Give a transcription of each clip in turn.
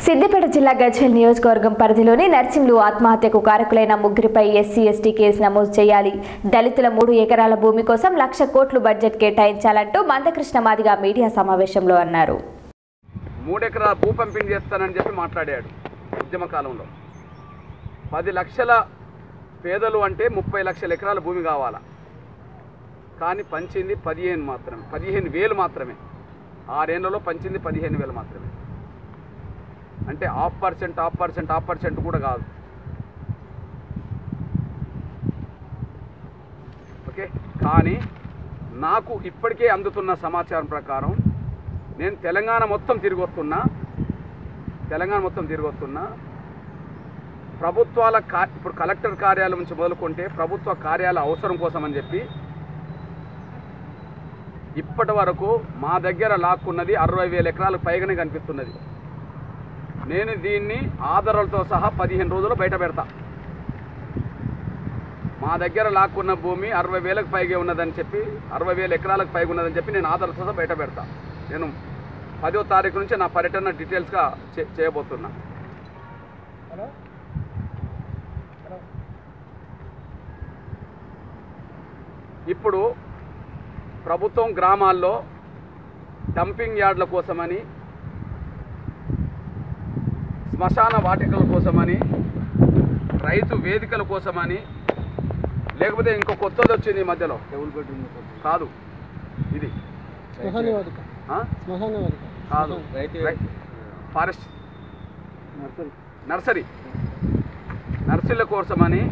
సిద్దిపేట జిల్లా గజ్వేల్ నియోజకవర్గం పరిధిలోని నర్సింలు ఆత్మహత్యకు కారకులైన ముగ్గురిపై ఎస్సీ ఎస్టీ కేసు నమోదు చేయాలి దళితుల మూడు ఎకరాల భూమి కోసం లక్ష కోట్లు బడ్జెట్ కేటాయించాలంటూ మందకృష్ణ మాదిగా మీడియా సమావేశంలో అన్నారు మూడెకరాల భూ పంపిణీ చేస్తానని చెప్పి మాట్లాడాడు ఉద్యమ కాలంలో పది లక్షల పేదలు అంటే ముప్పై లక్షల ఎకరాల భూమి కావాలా కానీ పంచింది పదిహేను మాత్రమే పదిహేను వేలు మాత్రమే ఆరేళ్లలో పంచింది పదిహేను వేలు మాత్రమే అంటే half percent half percent half percent కూడా కాదు ఓకే కానీ నాకు ఇప్పటికే అందుతున్న సమాచారం ప్రకారం నేను తెలంగాణ మొత్తం తిరిగి వస్తున్నా తెలంగాణ మొత్తం తిరిగి వస్తున్నా ప్రభుత్వాల కా ఇప్పుడు కలెక్టర్ కార్యాలయం నుంచి మొదలుకుంటే ప్రభుత్వ కార్యాలయ అవసరం కోసం అని చెప్పి ఇప్పటి వరకు మా దగ్గర లాక్కున్నది అరవై వేల ఎకరాలకు పైగానే కనిపిస్తున్నది నేను దీన్ని ఆధారాలతో సహా పదిహేను రోజులు బయట పెడతా మా దగ్గర లాక్కున్న భూమి అరవై వేలకు పైగా ఉన్నదని చెప్పి అరవై వేల ఎకరాలకు పైగా ఉన్నదని చెప్పి నేను ఆధారాలతో సహా బయట పెడతా నేను పదో తారీఖు నుంచి నా పర్యటన డీటెయిల్స్గా చే చేయబోతున్నా ఇప్పుడు ప్రభుత్వం గ్రామాల్లో డంపింగ్ యార్డ్ల కోసమని శ్మశాన వాటికల కోసమని రైతు వేదికల కోసమని లేకపోతే ఇంకో కొత్తది వచ్చింది ఈ మధ్యలో కాదు ఇది శ్మశాన వేదిక ఆ? శ్మశాన వేదిక కాదు రై- ఫారెస్ట్ నర్సరీ నర్సరీల కోసమని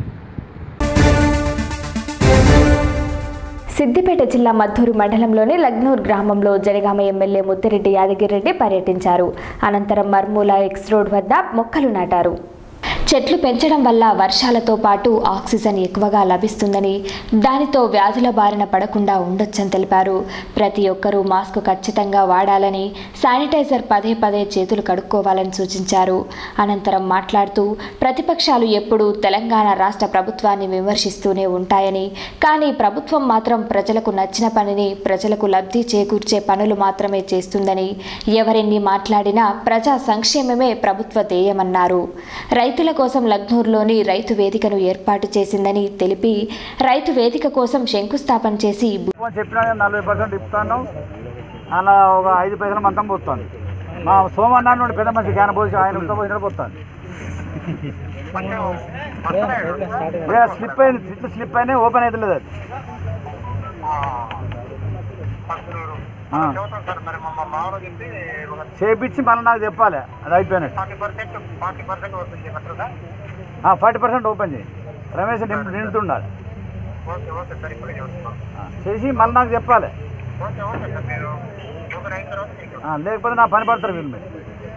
సిద్దిపేట జిల్లా మద్దూరు మండలంలోని లగ్నూర్ గ్రామంలో జనగామ ఎమ్మెల్యే ముత్తిరెడ్డి యాదగిరెడ్డి పర్యటించారు అనంతరం మర్మూల ఎక్స్ రోడ్ వద్ద మొక్కలు నాటారు చెట్లు పెంచడం వల్ల వర్షాలతో పాటు ఆక్సిజన్ ఎక్కువగా లభిస్తుందని దానితో వ్యాధుల బారిన పడకుండా ఉండొచ్చని తెలిపారు ప్రతి ఒక్కరూ మాస్క్ ఖచ్చితంగా వాడాలని శానిటైజర్ పదే పదే చేతులు కడుక్కోవాలని సూచించారు అనంతరం మాట్లాడుతూ ప్రతిపక్షాలు ఎప్పుడూ తెలంగాణ రాష్ట్ర ప్రభుత్వాన్ని విమర్శిస్తూనే ఉంటాయని కానీ ప్రభుత్వం మాత్రం ప్రజలకు నచ్చిన పనిని ప్రజలకు లబ్ధి చేకూర్చే పనులు మాత్రమే చేస్తుందని ఎవరెన్ని మాట్లాడినా ప్రజా సంక్షేమమే ప్రభుత్వ ధ్యేయమన్నారు రైతుల కోసం లగ్నూర్లోని రైతు వేదికను ఏర్పాటు చేసిందని తెలిపి రైతు వేదిక కోసం శంకుస్థాపన చేసి అని చెప్పినా కానీ నలభై పర్సెంట్ ఇస్తాను అలా ఒక ఐదు పైసల మంతం పోతుంది మా సోమన్న నుండి పెద్ద మనిషి జ్ఞాన పోసి ఆయన ఉత్త పోసినట్టు పోతుంది ఇక స్లిప్ అయింది ఇట్లా స్లిప్ అయినా ఓపెన్ అయితే లేదు అది ఆ. చేపించి మళ్ళీ నాకు చెప్పాలి అది అయిపోయినట్టు ఫార్టీ పర్సెంట్ ఓపెన్ చేయి రమేష్ నింపు నిండుతుండాలి ఆ, చేసి మళ్ళీ నాకు చెప్పాలి ఆ, లేకపోతే నా పని పడతారు వీళ్ళు మీరు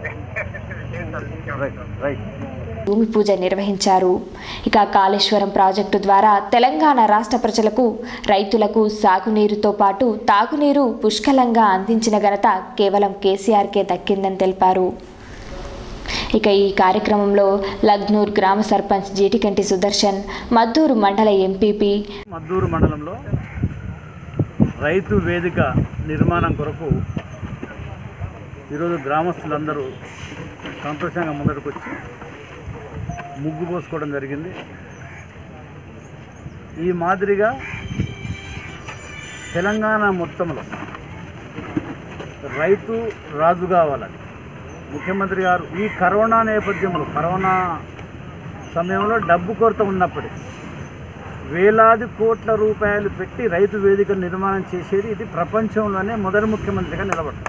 రైట్ రైట్ భూమి పూజ నిర్వహించారు ఇక కాళేశ్వరం ప్రాజెక్టు ద్వారా తెలంగాణ రాష్ట్ర ప్రజలకు రైతులకు సాగునీరుతో పాటు తాగునీరు పుష్కలంగా అందించిన ఘనత కేవలం కేసీఆర్కే దక్కిందని తెలిపారు ఇక ఈ కార్యక్రమంలో లగ్నూర్ గ్రామ సర్పంచ్ జీటికంటి సుదర్శన్ మద్దూరు మండల ఎంపీపీ మద్దూరు మండలంలో రైతు వేదిక నిర్మాణం కొరకు ఈరోజు గ్రామస్తులందరూ సంతోషంగా ముందరకు వచ్చి ముగ్గు పోసుకోవడం జరిగింది ఈ మాదిరిగా తెలంగాణ మొత్తంలో రైతు రాజు కావాలని ముఖ్యమంత్రి గారు ఈ కరోనా నేపథ్యంలో కరోనా సమయంలో డబ్బు కొరత ఉన్నప్పటికీ వేలాది కోట్ల రూపాయలు పెట్టి రైతు వేదిక నిర్మాణం చేసేది ఇది ప్రపంచంలోనే మొదటి ముఖ్యమంత్రిగా నిలబడ్డారు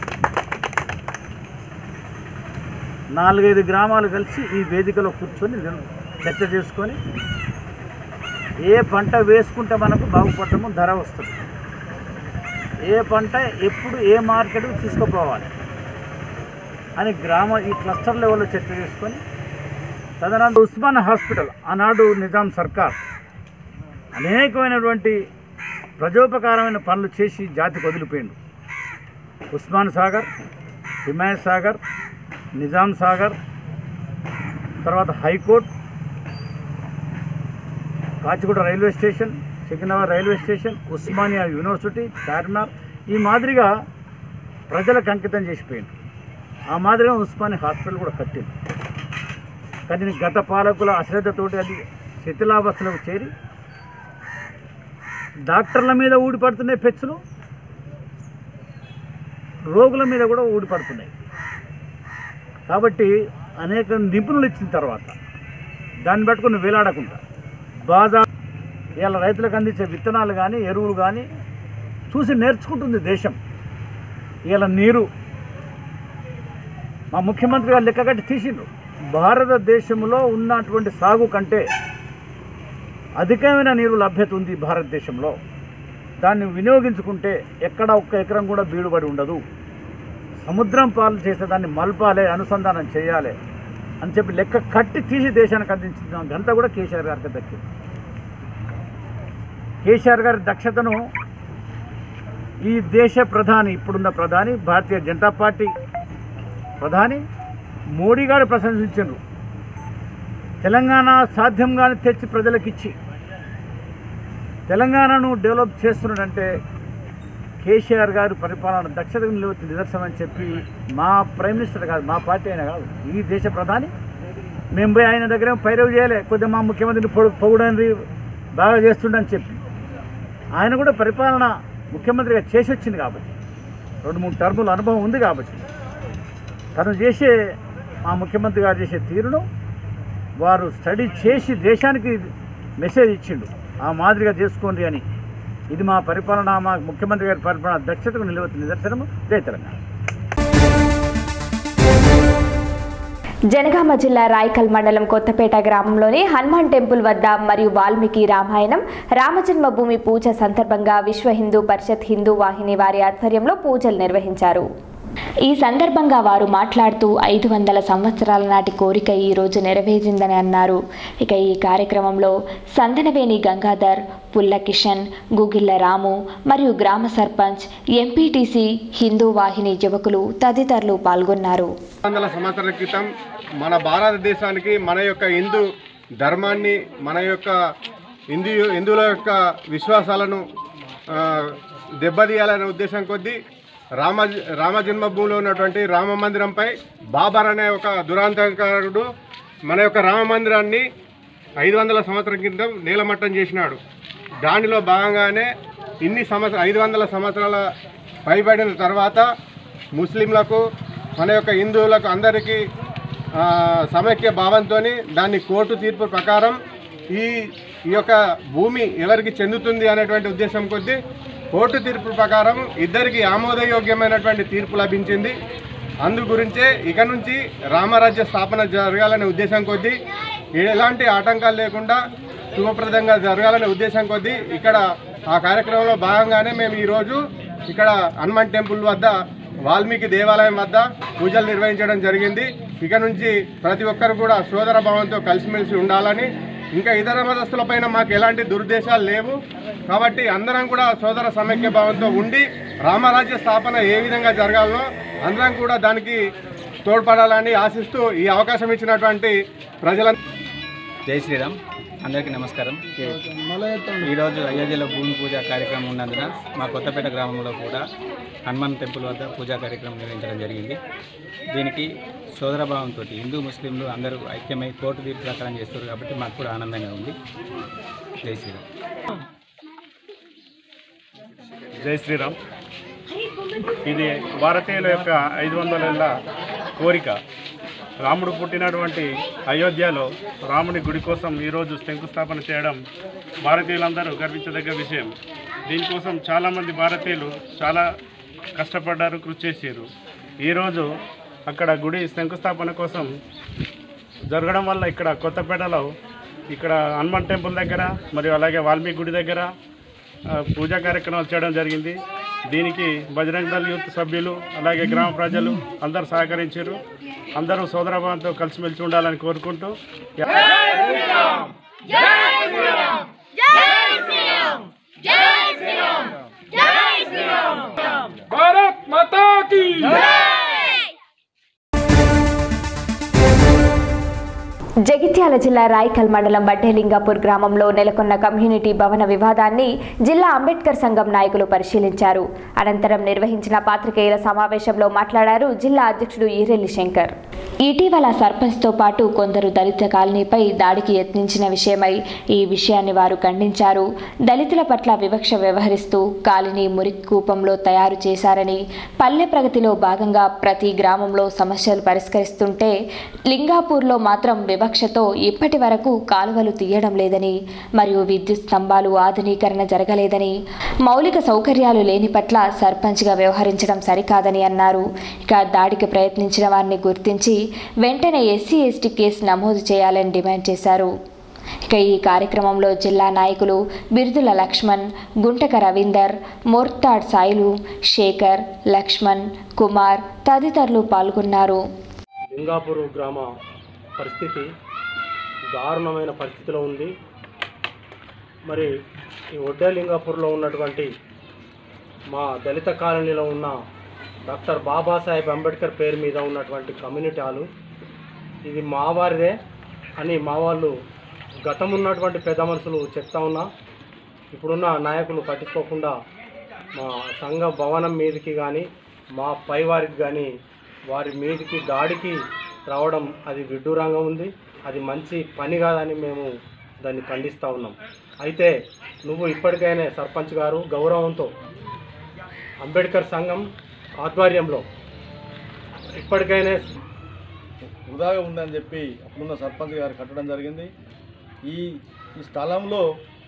నాలుగైదు గ్రామాలు కలిసి ఈ వేదికలో కూర్చొని నిల్- చర్చ చేసుకొని ఏ పంట వేసుకుంటే మనకు బాగుపడటము ధర వస్తుంది ఏ పంట ఎప్పుడు ఏ మార్కెట్కి తీసుకుపోవాలి అని గ్రామ ఈ క్లస్టర్ లెవెల్లో చర్చ చేసుకొని తదనంతరం ఉస్మాన్ హాస్పిటల్ ఆనాడు నిజాం సర్కార్ అనేకమైనటువంటి ప్రజోపకారమైన పనులు చేసి జాతికి వదిలిపోయిండు ఉస్మాన్ సాగర్ హిమాయత్ సాగర్ నిజాం సాగర్ తర్వాత high court Kacheguda railway station Secunderabad railway station Osmania university Charminar ఈ మాదిరిగా ప్రజలకు అంకితం చేసిపోయింది ఆ మాదిరిగా ఉస్మాని హాస్పిటల్ కూడా కట్టింది కానీ గత పాలకుల అశ్రద్ధతోటి అది శిథిలావస్థలకు చేరి డాక్టర్ల మీద ఊడిపడుతున్నాయి పెచ్చులు రోగుల మీద కూడా ఊడిపడుతున్నాయి కాబట్టి అనేక నిపుణులు ఇచ్చిన తర్వాత దాన్ని పట్టుకుని వేలాడకుండా బాజా ఇలా రైతులకు అందించే విత్తనాలు కానీ ఎరువులు కానీ చూసి నేర్చుకుంటుంది దేశం ఇలా నీరు మా ముఖ్యమంత్రి గారు లెక్కగట్టి తీసిండ్రు భారతదేశంలో ఉన్నటువంటి సాగు కంటే అధికమైన నీరు లభ్యత ఉంది భారతదేశంలో దాన్ని వినియోగించుకుంటే ఎక్కడ ఒక్క ఎకరం కూడా బీడుబడి ఉండదు సముద్రం పాలు చేసే దాన్ని మల్పాలే అనుసంధానం చేయాలి అని చెప్పి లెక్క కట్టి తీసి దేశానికి అందించిన ఘనత కూడా కేసీఆర్ గారికి దక్కింది కేసీఆర్ గారి దక్షతను ఈ దేశ ప్రధాని ఇప్పుడున్న ప్రధాని భారతీయ జనతా పార్టీ ప్రధాని మోడీ గారు ప్రశంసించారు తెలంగాణ సాధ్యంగానే తెచ్చి ప్రజలకిచ్చి తెలంగాణను డెవలప్ చేస్తున్నాడంటే కేసీఆర్ గారు పరిపాలన దక్షతకు నిలవచ్చిన నిదర్శనం అని చెప్పి మా ప్రైమ్ మినిస్టర్ కాదు మా పార్టీ అయినా కాదు ఈ దేశ ప్రధాని మేము పోయి ఆయన దగ్గర ఏం పైరవి చేయలే కొద్దిగా మా ముఖ్యమంత్రిని పొడు పొగుడని బాగా చేస్తుండని చెప్పి ఆయన కూడా పరిపాలన ముఖ్యమంత్రిగా చేసి వచ్చింది కాబట్టి రెండు మూడు టర్ముల అనుభవం ఉంది కాబట్టి తను చేసే మా ముఖ్యమంత్రి గారు చేసే తీరును వారు స్టడీ చేసి దేశానికి మెసేజ్ ఇచ్చిండు ఆ మాదిరిగా చేసుకోండి అని ఇది మా పరిపాలన మా ముఖ్యమంత్రి గారి పరిపాలన దక్షతకు నిలవచ్చిన నిదర్శనము జై తెలంగాణ జనగామ జిల్లా రాయకల్ మండలం కొత్తపేట గ్రామంలోని హనుమాన్ టెంపుల్ వద్ద మరియు వాల్మీకి రామాయణం రామజన్మభూమి పూజ సందర్భంగా విశ్వ హిందూ పరిషత్ హిందూ వాహిని వారి ఆధ్వర్యంలో పూజలు నిర్వహించారు ఈ సందర్భంగా వారు మాట్లాడుతూ ఐదు వందల సంవత్సరాల నాటి కోరిక ఈ రోజు నెరవేరిందని అన్నారు ఇక ఈ కార్యక్రమంలో సందనవేణి గంగాధర్ పుల్ల కిషన్ గుగిళ్ళ రాము మరియు గ్రామ సర్పంచ్ ఎంపీటీసీ హిందూ వాహిని యువకులు తదితరులు పాల్గొన్నారు వందల సంవత్సరాల క్రితం మన భారతదేశానికి మన యొక్క హిందూ ధర్మాన్ని మన యొక్క హిందూ హిందువుల యొక్క విశ్వాసాలను ఆ, దెబ్బతీయాలనే ఉద్దేశం కొద్దీ రామ రామ జన్మభూమిలో ఉన్నటువంటి రామ మందిరంపై బాబర్ అనే ఒక దురాంతకారుడు మన యొక్క రామ మందిరాన్ని ఐదు వందల సంవత్సరం క్రితం నీలమట్టం చేసినాడు దానిలో భాగంగానే ఇన్ని సంవత్సర ఐదు వందల సంవత్సరాల పైబడిన తర్వాత ముస్లింలకు మన యొక్క హిందువులకు అందరికీ ఆ, సమైక్య భావంతో దాన్ని కోర్టు తీర్పు ప్రకారం ఈ ఈ యొక్క భూమి ఎవరికి చెందుతుంది అనేటువంటి ఉద్దేశం కొద్దీ కోర్టు తీర్పు ప్రకారం ఇద్దరికి ఆమోదయోగ్యమైనటువంటి తీర్పు లభించింది అందు గురించే ఇక నుంచి రామరాజ్య స్థాపన జరగాలనే ఉద్దేశం కొద్దీ ఎలాంటి ఆటంకాలు లేకుండా శుభప్రదంగా జరగాలనే ఉద్దేశం కొద్దీ ఇక్కడ ఆ కార్యక్రమంలో భాగంగానే మేము ఈరోజు ఇక్కడ హనుమాన్ టెంపుల్ వద్ద వాల్మీకి దేవాలయం వద్ద పూజలు నిర్వహించడం జరిగింది ఇక నుంచి ప్రతి ఒక్కరు కూడా సోదర భావంతో కలిసిమెలిసి ఉండాలని ఇంకా ఇతర మతస్థులపైన మాకు ఎలాంటి దురుద్దేశాలు లేవు కాబట్టి అందరం కూడా సోదర సమైక్య భావంతో ఉండి రామరాజ్య స్థాపన ఏ విధంగా జరగాలో అందరం కూడా దానికి తోడ్పడాలని ఆశిస్తూ ఈ అవకాశం ఇచ్చినటువంటి ప్రజల జై శ్రీరామ్ అందరికీ నమస్కారం ఈరోజు అయోధ్యలో భూమి పూజ కార్యక్రమం ఉన్నందున మా కొత్తపేట గ్రామంలో కూడా హనుమాన్ టెంపుల్ వద్ద పూజా కార్యక్రమం నిర్వహించడం జరిగింది దీనికి సోదరభావంతో హిందూ ముస్లింలు అందరూ ఐక్యమై కోర్టు తీర్పు ప్రకారం చేస్తారు కాబట్టి మాకు కూడా ఆనందంగా ఉంది జై శ్రీరామ్ జై శ్రీరామ్ ఇది భారతీయుల యొక్క ఐదు వందల కోరిక రాముడు పుట్టినటువంటి అయోధ్యలో రాముడి గుడి కోసం ఈరోజు శంకుస్థాపన చేయడం భారతీయులందరూ గర్వించదగ్గ విషయం దీనికోసం చాలామంది భారతీయులు చాలా కష్టపడ్డారు కృషి చేశారు ఈరోజు అక్కడ గుడి శంకుస్థాపన కోసం జరగడం వల్ల ఇక్కడ కొత్తపేటలో ఇక్కడ హనుమాన్ టెంపుల్ దగ్గర మరియు అలాగే వాల్మీకి గుడి దగ్గర ఆ, పూజా కార్యక్రమాలు చేయడం జరిగింది దీనికి బజరంగ దళ యూత్ సభ్యులు అలాగే గ్రామ ప్రజలు అందరూ సహకరించారు అందరూ సోదరభావంతో కలిసిమెలిసి ఉండాలని కోరుకుంటూ జగిత్యాల జిల్లా రాయకల్ మండలం వడ్డేలింగాపూర్ గ్రామంలో నెలకొన్న కమ్యూనిటీ భవన వివాదాన్ని జిల్లా అంబేద్కర్ సంఘం నాయకులు పరిశీలించారు అనంతరం నిర్వహించిన పాత్రికేయుల సమావేశంలో మాట్లాడారు జిల్లా అధ్యక్షుడు ఈరెల్లి శంకర్ ఇటీవల సర్పంచ్తో పాటు కొందరు దళిత కాలనీపై దాడికి యత్నించిన విషయమై ఈ విషయాన్ని వారు ఖండించారు దళితుల పట్ల వివక్ష వ్యవహరిస్తూ కాలనీ మురికి కూపంలో తయారు చేశారని పల్లె ప్రగతిలో భాగంగా ప్రతి గ్రామంలో సమస్యలు పరిష్కరిస్తుంటే లింగాపూర్లో మాత్రం వివక్షతో ఇప్పటి వరకు కాలువలు తీయడం లేదని మరియు విద్యుత్ స్తంభాలు ఆధునీకరణ జరగలేదని మౌలిక సౌకర్యాలు లేని పట్ల సర్పంచ్గా వ్యవహరించడం సరికాదని అన్నారు ఇక దాడికి ప్రయత్నించిన వారిని గుర్తించి వెంటనే ఎస్సీ ఎస్టీ కేసు నమోదు చేయాలని డిమాండ్ చేశారు ఇక ఈ కార్యక్రమంలో జిల్లా నాయకులు బిరుదుల లక్ష్మణ్ గుంటక రవీందర్ మోర్తాడ్ సాయిలు శేఖర్ లక్ష్మణ్ కుమార్ తదితరులు పాల్గొన్నారు లింగాపూర్ గ్రామ పరిస్థితి దారుణమైన పరిస్థితిలో ఉంది మరి ఈ ఒడ్డే లింగాపూర్లో ఉన్నటువంటి మా దళిత కాలనీలో ఉన్న డాక్టర్ బాబాసాహెబ్ అంబేద్కర్ పేరు మీద ఉన్నటువంటి కమ్యూనిటీ హాలు ఇది మా వారిదే అని మా వాళ్ళు గతం ఉన్నటువంటి పెద్ద మనుషులు చెప్తా ఉన్నా ఇప్పుడున్న నాయకులు పట్టించుకోకుండా మా సంఘ భవనం మీదకి కానీ మా పై వారికి కానీ వారి మీదకి దాడికి రావడం అది విడ్డూరంగా ఉంది అది మంచి పని కాదని మేము దాన్ని ఖండిస్తూ ఉన్నాం అయితే నువ్వు ఇప్పటికైనా సర్పంచ్ గారు గౌరవంతో అంబేద్కర్ సంఘం ఆధ్వర్యంలో ఇప్పటికైనా వృధాగా ఉందని చెప్పి అప్పుడున్న సర్పంచ్ గారు కట్టడం జరిగింది ఈ ఈ స్థలంలో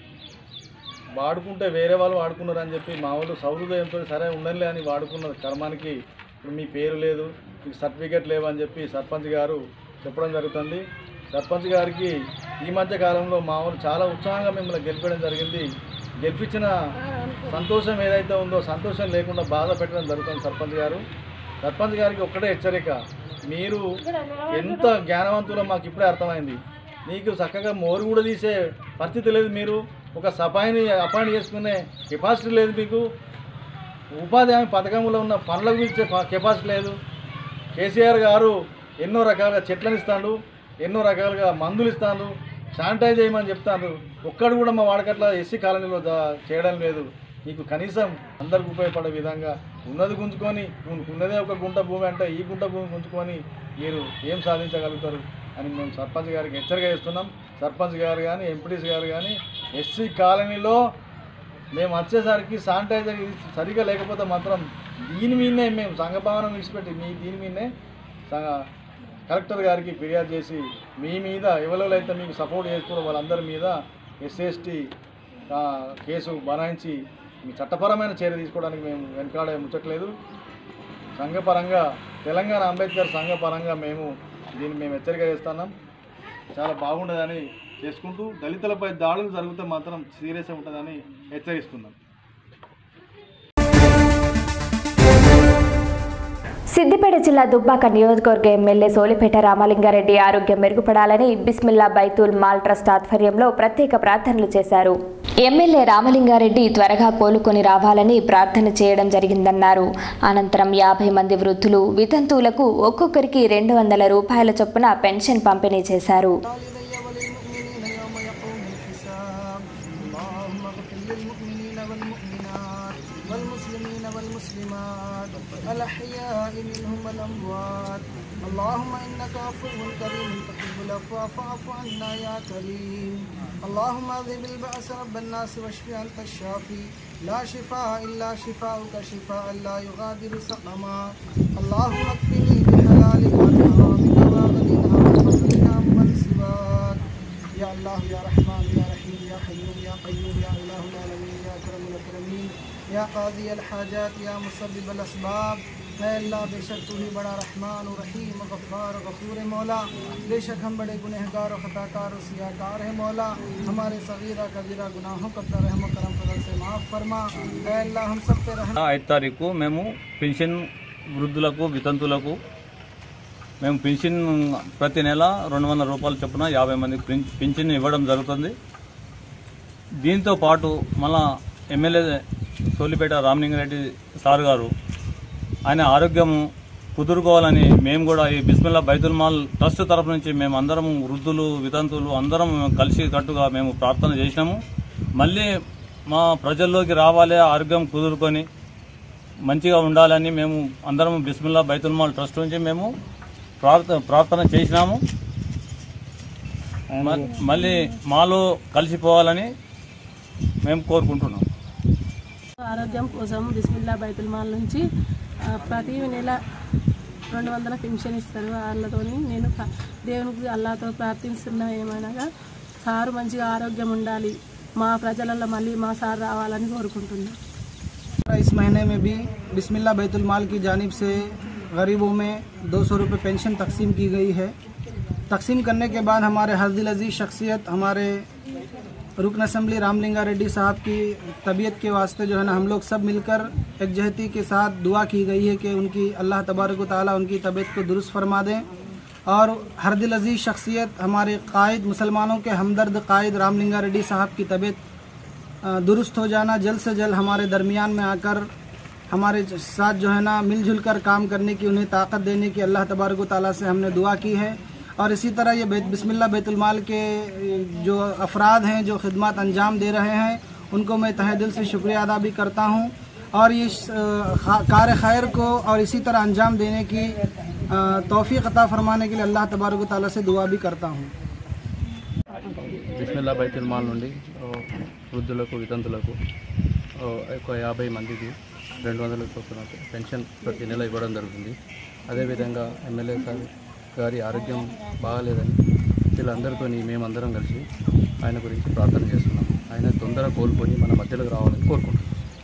వాడుకుంటే వేరే వాళ్ళు వాడుకున్నారని చెప్పి మా వాళ్ళు సౌహృదయంతో సరే ఉండలే అని వాడుకున్న కర్మానికి ఇప్పుడు మీ పేరు లేదు మీకు సర్టిఫికేట్ లేవని చెప్పి సర్పంచ్ గారు చెప్పడం జరుగుతుంది సర్పంచ్ గారికి ఈ మధ్య కాలంలో మా వాళ్ళు చాలా ఉత్సాహంగా మిమ్మల్ని గెలిపడం జరిగింది గెలిపించిన సంతోషం ఏదైతే ఉందో సంతోషం లేకుండా బాధ పెట్టడం జరుగుతుంది సర్పంచ్ గారు సర్పంచ్ గారికి ఒక్కటే హెచ్చరిక మీరు ఎంత జ్ఞానవంతులో మాకు ఇప్పుడే అర్థమైంది నీకు చక్కగా మోరు కూడా తీసే పరిస్థితి లేదు మీరు ఒక సఫాయిని అపాయింట్ చేసుకునే కెపాసిటీ లేదు మీకు ఉపాధి హామీ పథకంలో ఉన్న పనులకు ఇచ్చే కెపాసిటీ లేదు కేసీఆర్ గారు ఎన్నో రకాలుగా చెట్లను ఇస్తాడు ఎన్నో రకాలుగా మందులు ఇస్తాడు శానిటైజ్ చేయమని చెప్తాను ఒక్కడు కూడా మా వాడకట్ల ఎస్సీ కాలనీలో దా- చేయడం లేదు నీకు కనీసం అందరికి ఉపయోగపడే విధంగా ఉన్నది గుంజుకొని ఉన్- ఉన్నదే ఒక గుంట భూమి అంటే ఈ గుంట భూమి గుంజుకొని మీరు ఏం సాధించగలుగుతారు అని మేము సర్పంచ్ గారికి హెచ్చరిక చేస్తున్నాం సర్పంచ్ గారు కానీ ఎంపీటీసీ గారు కానీ ఎస్సీ కాలనీలో మేము వచ్చేసరికి శానిటైజర్ ఇది సరిగా లేకపోతే మాత్రం దీని మీదనే మేము సంఘభావనం విడిచిపెట్టి మీ దీని మీదనే సంఘ- కలెక్టర్ గారికి ఫిర్యాదు చేసి మీ మీద ఎవరెవరైతే మీకు సపోర్ట్ చేస్తున్నారో వాళ్ళందరి మీద ఎస్సీఎస్టీ కేసు బనాయించి మీ చట్టపరమైన చర్య తీసుకోవడానికి మేము వెనకాడే ముచ్చట్లేదు సంఘపరంగా తెలంగాణ అంబేద్కర్ సంఘపరంగా మేము దీన్ని మేము హెచ్చరిక చేస్తున్నాం చాలా బాగుండదని చేసుకుంటూ దళితులపై దాడులు జరిగితే మాత్రం సీరియస్ ఉంటుందని హెచ్చరిస్తున్నాం సిద్దిపేట జిల్లా దుబ్బాక నియోజకవర్గ ఎమ్మెల్యే సోలిపేట రామలింగారెడ్డి ఆరోగ్యం మెరుగుపడాలని బిస్మిల్లా బైతుల్ మాల్ ట్రస్ట్ ఆధ్వర్యంలో ప్రత్యేక ప్రార్థనలు చేశారు ఎమ్మెల్యే రామలింగారెడ్డి త్వరగా కోలుకొని రావాలని ప్రార్థన చేయడం జరిగిందన్నారు అనంతరం యాభై మంది వృద్ధులు వితంతువులకు ఒక్కొక్కరికి రెండు వందల రూపాయల చొప్పున పెన్షన్ పంపిణీ చేశారు اللهم اغفر للمؤمنين والمؤمنات والمسلمين والمسلمات الأحياء منهم والأموات اللهم إنك عفو كريم تحب العفو فاعف عنا يا كريم اللهم اذهب البأس رب الناس واشف أنت الشافي لا شفاء إلا شفاؤك شفاء لا يغادر سقما اللهم اكفني بحلالك عن حرامك واغننا وفضلنا من سواك يا الله يا رحمن يا رحيم يا حيوم يا قيوم يا إله العالمين يا أكرم الأكرمين يا قاضي الحاجات يا مسبب الأسباب اے اللہ بے شک تو ہی بڑا رحمان و رحیم و غفار و غفور ہے مولا بے شک ہم بڑے گنہگار و خطا کار و سیاہ کار ہے مولا ہمارے صغیرہ کبیرہ گناہوں کا اپنا رحم و کرم فضل سے معاف فرما اے اللہ ہم سب پہ رحم ఐదు తారీఖు మేము పెన్షన్ వృద్ధులకు వితంతులకు మేము పెన్షన్ ప్రతి నెల రెండు వందల రూపాయల చొప్పున యాభై మందికి పెన్- పెన్షన్ ఇవ్వడం జరుగుతుంది దీంతో పాటు మళ్ళా ఎమ్మెల్యే సోలిపేట రామలింగారెడ్డి సార్ గారు ఆయన ఆరోగ్యం కుదురుకోవాలని మేము కూడా ఈ బిస్మిల్లా బైతుల్ మాల్ ట్రస్ట్ తరఫు నుంచి మేము అందరం వృద్ధులు వితంతువులు అందరం కలిసి కట్టుగా మేము ప్రార్థన చేసినాము మళ్ళీ మా ప్రజల్లోకి రావాలి ఆరోగ్యం కుదురుకొని మంచిగా ఉండాలని మేము అందరం బిస్మిల్లా బైతుల్ మాల్ ట్రస్ట్ నుంచి మేము ప్రార్థ ప్రార్థన చేసినాము మ- మళ్ళీ మాలో కలిసిపోవాలని మేము కోరుకుంటున్నాం ఆరోగ్యం కోసం బిస్మిల్లా బైతుల్ మాల్ నుంచి ఆ, ప్రతి నెల రెండు వందల పెన్షన్ ఇస్తారు వాళ్ళతోని నేను క- దేవునికి అల్లాతో ప్రార్థిస్తున్నా ఏమైనాగా సారు మంచిగా ఆరోగ్యం ఉండాలి మా ప్రజలలో మళ్ళీ మా సార్ రావాలని కోరుకుంటున్నాను इस महीने में भी बिस्मिल्लाह बैतुल माल की जानिब से गरीबों में दो सौ रुपये पेंशन तकसीम की गई है तकसीम करने के बाद हमारे हरदिल अजीज़ शख्सियत हमारे रुकन असम्बली रामलिंगा रेड्डी साहब की तबीयत के वास्ते जो है ना हम लोग सब मिलकर एकजहती के साथ दुआ की गई है कि उनकी अल्लाह तबारक व ताली उनकी तबीयत को दुरुस्त फरमा दें और हरदिल अजीज़ शख्सियत हमारे कायद मुसलमानों के हमदर्द कायद रामलिंगा रेड्डी साहब की तबीयत अ, दुरुस्त हो जाना जल्द से जल्द हमारे दरमियान में आकर हमारे साथ जो है ना मिलजुल कर काम करने की उन्हें ताकत देने की अल्लाह तबारक व ताली से हमने दुआ की है और इसी तरह ये बैत बिस्मिल्लाह बैतुलमाल के जो अफराद हैं जो खिदमत अंजाम दे रहे हैं उनको मैं तहे दिल से शुक्रिया अदा भी करता हूँ और ये अ, खा- कार खैर को और इसी तरह अंजाम देने की तोफ़ी अता फरमाने के लिए अल्लाह तबारक व ताली से दुआ भी करता हूँ బిస్మిల్లా బైతుల్ మాల్ నుండి ఓ, వృద్ధులకు వితంతులకు ఓ, ఒక యాభై మందికి రెండు వందల చొప్పున పెన్షన్ ప్రతి నెల ఇవ్వడం జరుగుతుంది అదేవిధంగా ఎమ్మెల్యే సార్ గారి ఆరోగ్యం బాగాలేదని వీళ్ళందరితో మేమందరం కలిసి ఆయన గురించి ప్రార్థన చేస్తున్నాం ఆయన తొందర కోలుకొని మన మధ్యలోకి రావాలని కోరుకుంటున్నాం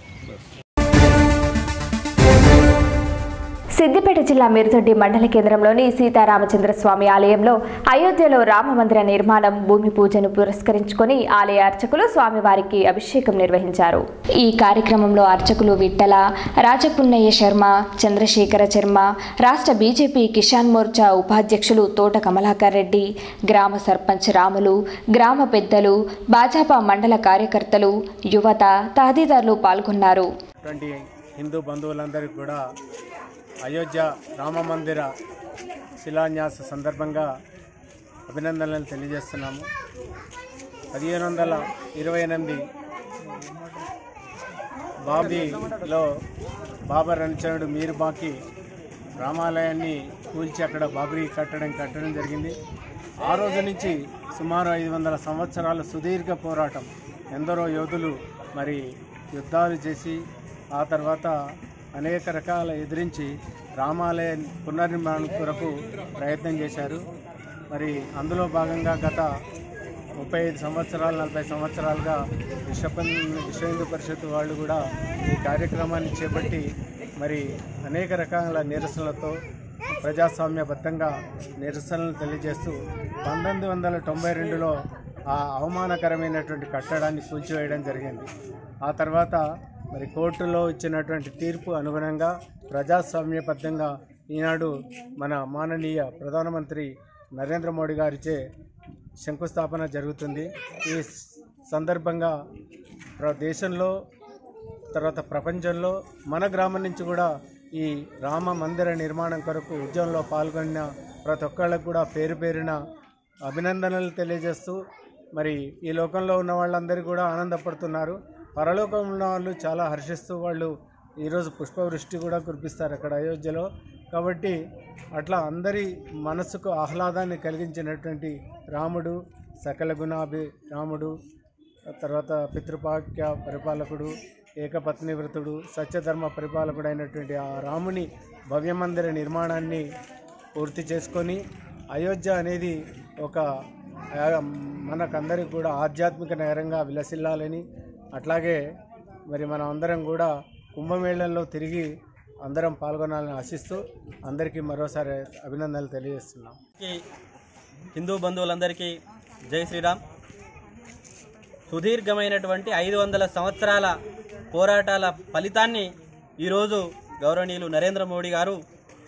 సిద్దిపేట జిల్లా మిరుదొడ్డి మండల కేంద్రంలోని సీతారామచంద్ర స్వామి ఆలయంలో అయోధ్యలో రామ మందిర నిర్మాణం భూమి పూజను పురస్కరించుకొని ఆలయ అర్చకులు స్వామివారికి అభిషేకం నిర్వహించారు ఈ కార్యక్రమంలో అర్చకులు విట్టల రాజపున్నయ్య శర్మ చంద్రశేఖర శర్మ రాష్ట్ర బీజేపీ కిసాన్ మోర్చా ఉపాధ్యక్షులు తోట కమలాకర్ రెడ్డి గ్రామ సర్పంచ్ రాములు గ్రామ పెద్దలు భాజపా మండల కార్యకర్తలు యువత తహదీదారులు పాల్గొన్నారు అటువంటి హిందూ బంధువులందరికీ కూడా అయోధ్య రామ మందిర శిలాన్యాస సందర్భంగా అభినందనలు తెలియజేస్తున్నాము పదిహేను వందల ఇరవై ఎనిమిది బాబీలో బాబర్ అనుచరుడు మీర్ బాకి రామాలయాన్ని కూల్చి అక్కడ బాబరీ కట్టడం కట్టడం జరిగింది ఆ రోజు నుంచి సుమారు ఐదు వందల సంవత్సరాల సుదీర్ఘ పోరాటం ఎందరో యోధులు మరి యుద్ధాలు చేసి ఆ తర్వాత అనేక రకాల ఎదిరించి రామాలయ పునర్నిర్మాణం కొరకు ప్రయత్నం చేశారు మరి అందులో భాగంగా గత ముప్పై ఐదు సంవత్సరాలు నలభై సంవత్సరాలుగా విశ్వ విశ్వ హిందూ పరిషత్ వాళ్ళు కూడా ఈ కార్యక్రమాన్ని చేపట్టి మరి అనేక రకాల నిరసనలతో ప్రజాస్వామ్యబద్ధంగా నిరసనలు తెలియజేస్తూ పంతొమ్మిది వందల తొంభై రెండులో ఆ అవమానకరమైనటువంటి కట్టడాన్ని కూల్చివేయడం జరిగింది ఆ తర్వాత మరి కోర్టులో ఇచ్చినటువంటి తీర్పు అనుగుణంగా ప్రజాస్వామ్యబద్ధంగా ఈనాడు మన మాననీయ ప్రధానమంత్రి నరేంద్ర మోడీ గారిచే శంకుస్థాపన జరుగుతుంది ఈ సందర్భంగా ప్ర- దేశంలో తర్వాత ప్రపంచంలో మన గ్రామం నుంచి కూడా ఈ రామ మందిర నిర్మాణం కొరకు ఉద్యమంలో పాల్గొన్న ప్రతి ఒక్కళ్ళకు కూడా పేరు పేరున అభినందనలు తెలియజేస్తూ మరి ఈ లోకంలో ఉన్న వాళ్ళందరూ కూడా ఆనందపడుతున్నారు పరలోకంలో ఉన్న వాళ్ళు చాలా హర్షిస్తూ వాళ్ళు ఈరోజు పుష్పవృష్టి కూడా కురిపిస్తారు అక్కడ అయోధ్యలో కాబట్టి అట్లా అందరి మనసుకు ఆహ్లాదాన్ని కలిగించినటువంటి రాముడు సకల గుణాభి రాముడు తర్వాత పితృపాక్య పరిపాలకుడు ఏకపత్ని వ్రతుడు సత్యధర్మ పరిపాలకుడు అయినటువంటి ఆ రాముని భవ్యమందిర నిర్మాణాన్ని పూర్తి చేసుకొని అయోధ్య అనేది ఒక ఆ, మనకందరికి కూడా ఆధ్యాత్మిక నగరంగా విలసిల్లాలని అట్లాగే మరి మనం అందరం కూడా కుంభమేళంలో తిరిగి అందరం పాల్గొనాలని ఆశిస్తూ అందరికీ మరోసారి అభినందనలు తెలియజేస్తున్నాం హిందూ బంధువులందరికీ జై శ్రీరామ్ సుదీర్ఘమైనటువంటి ఐదు వందల సంవత్సరాల పోరాటాల ఫలితాన్ని ఈరోజు గౌరవనీయులు నరేంద్ర మోడీ గారు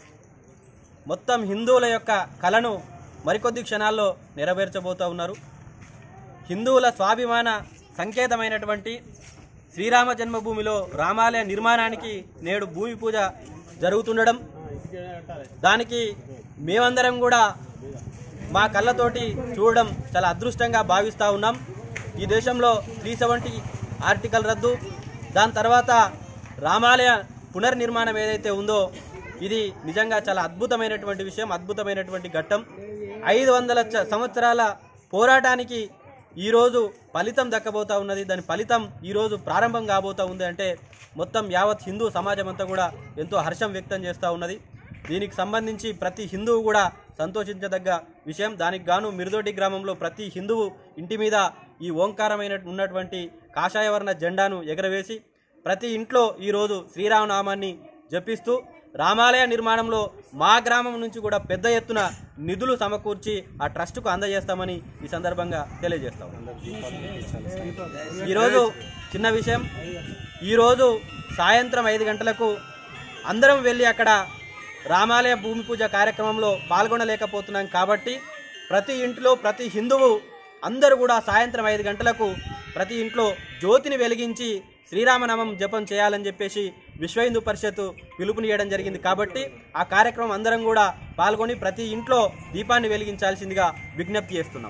మొత్తం హిందువుల యొక్క కళను మరికొద్ది క్షణాల్లో నెరవేర్చబోతూ ఉన్నారు హిందువుల స్వాభిమాన సంకేతమైనటువంటి శ్రీరామ జన్మభూమిలో రామాలయ నిర్మాణానికి నేడు భూమి పూజ జరుగుతుండడం దానికి మేమందరం కూడా మా కళ్ళతోటి చూడడం చాలా అదృష్టంగా భావిస్తూ ఉన్నాం ఈ దేశంలో త్రీ సెవెంటీ ఆర్టికల్ రద్దు దాని తర్వాత రామాలయ పునర్నిర్మాణం ఏదైతే ఉందో ఇది నిజంగా చాలా అద్భుతమైనటువంటి విషయం అద్భుతమైనటువంటి ఘట్టం ఐదు వందల చ- సంవత్సరాల పోరాటానికి ఈరోజు ఫలితం దక్కబోతా ఉన్నది దాని ఫలితం ఈరోజు ప్రారంభం కాబోతా ఉంది అంటే మొత్తం యావత్ హిందూ సమాజం అంతా కూడా ఎంతో హర్షం వ్యక్తం చేస్తూ ఉన్నది దీనికి సంబంధించి ప్రతి హిందువు కూడా సంతోషించదగ్గ విషయం దానికి గాను మిరుదోటి గ్రామంలో ప్రతి హిందువు ఇంటి మీద ఈ ఓంకారమైన ఉన్నటువంటి కాషాయవర్ణ జెండాను ఎగరవేసి ప్రతి ఇంట్లో ఈరోజు శ్రీరామనామాన్ని జపిస్తూ రామాలయ నిర్మాణంలో మా గ్రామం నుంచి కూడా పెద్ద ఎత్తున నిధులు సమకూర్చి ఆ ట్రస్టుకు అందజేస్తామని ఈ సందర్భంగా తెలియజేస్తాం ఈరోజు చిన్న విషయం ఈరోజు సాయంత్రం ఐదు గంటలకు అందరం వెళ్ళి అక్కడ రామాలయ భూమి పూజ కార్యక్రమంలో పాల్గొనలేకపోతున్నాం కాబట్టి ప్రతి ఇంట్లో ప్రతి హిందువు అందరూ కూడా సాయంత్రం ఐదు గంటలకు ప్రతి ఇంట్లో జ్యోతిని వెలిగించి శ్రీరామనామం జపం చేయాలని చెప్పేసి విశ్వ హిందూ పరిషత్ పిలుపునియడం జరిగింది కాబట్టి ఆ కార్యక్రమం అందరం కూడా పాల్గొని ప్రతి ఇంట్లో దీపాన్ని వెలిగించాల్సిందిగా విజ్ఞప్తి చేస్తున్నాం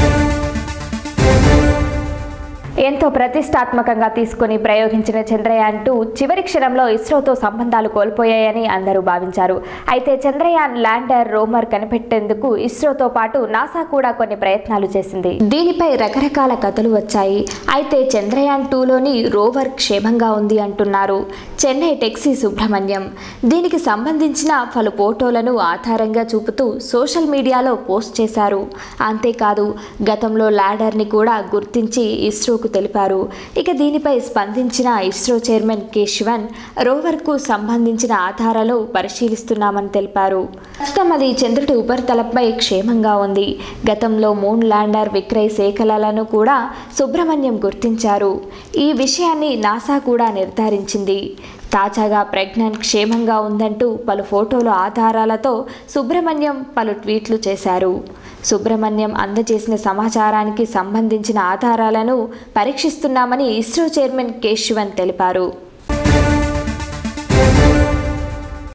ఎంతో ప్రతిష్టాత్మకంగా తీసుకుని ప్రయోగించిన చంద్రయాన్ టూ చివరి క్షణంలో ఇస్రోతో సంబంధాలు కోల్పోయాయని అందరూ భావించారు అయితే చంద్రయాన్ ల్యాండర్ రోమర్ కనిపెట్టేందుకు ఇస్రోతో పాటు నాసా కూడా కొన్ని ప్రయత్నాలు చేసింది దీనిపై రకరకాల కథలు వచ్చాయి అయితే చంద్రయాన్ టూలోని రోవర్ క్షేమంగా ఉంది అంటున్నారు చెన్నై టెక్సీ సుబ్రహ్మణ్యం దీనికి సంబంధించిన పలు ఫోటోలను ఆధారంగా చూపుతూ సోషల్ మీడియాలో పోస్ట్ చేశారు అంతేకాదు గతంలో ల్యాడర్ని కూడా గుర్తించి ఇస్రోకు తెలిపారు ఇక దీనిపై స్పందించిన ఇస్రో చైర్మన్ కె శివన్ రోవర్కు సంబంధించిన ఆధారాలు పరిశీలిస్తున్నామని తెలిపారు ప్రస్తుతం అది చంద్రుడి ఉపరితలంపై క్షేమంగా ఉంది గతంలో మూన్ ల్యాండర్ విక్రయ్ సేకలను కూడా సుబ్రహ్మణ్యం గుర్తించారు ఈ విషయాన్ని నాసా కూడా నిర్ధారించింది తాజాగా ప్రజ్ఞాన్ క్షేమంగా ఉందంటూ పలు ఫోటోల ఆధారాలతో సుబ్రహ్మణ్యం పలు ట్వీట్లు చేశారు సుబ్రహ్మణ్యం అందజేసిన సమాచారానికి సంబంధించిన ఆధారాలను పరీక్షిస్తున్నామని ఇస్రో చైర్మన్ కె శివన్ తెలిపారు